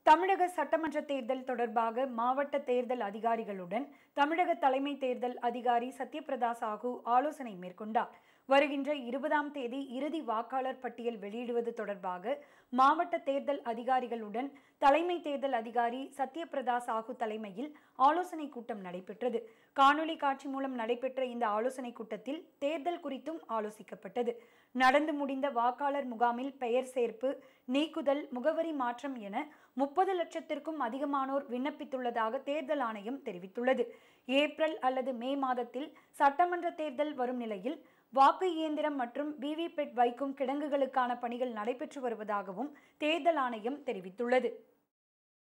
தமிழக சட்டமன்ற தேர்தல் தொடர்பாக மாவட்ட தேர்தல் அதிகாரிகளுடன் தமிழக தலைமை தேர்தல் அதிகாரி சத்யபிரதா சாஹூ ஆலோசனை மேற்கொண்டார் வருகின்ற இருபதாம் தேதி இறுதி வாக்காளர் பட்டியல் வெளியிடுவது தொடர்பாக மாவட்ட தேர்தல் அதிகாரிகளுடன் தலைமை தேர்தல் அதிகாரி சத்யபிரதா சாஹூ தலைமையில் ஆலோசனை கூட்டம் நடைபெற்றது காணொலி காட்சி மூலம் நடைபெற்ற இந்த ஆலோசனை கூட்டத்தில் தேர்தல் குறித்தும் ஆலோசிக்கப்பட்டது நடந்து முடிந்த வாக்காளர் முகாமில் பெயர் சேர்ப்பு நீக்குதல் முகவரி மாற்றம் என முப்பது லட்சத்திற்கும் அதிகமானோர் விண்ணப்பித்துள்ளதாக தேர்தல் ஆணையம் தெரிவித்துள்ளது ஏப்ரல் அல்லது மே மாதத்தில் சட்டமன்ற தேர்தல் வரும் நிலையில் வாக்கு இயந்திரம் மற்றும் விவிபெட் வைக்கும் கிடங்குகளுக்கான பணிகள் நடைபெற்று வருவதாகவும் தேர்தல் ஆணையம் தெரிவித்துள்ளது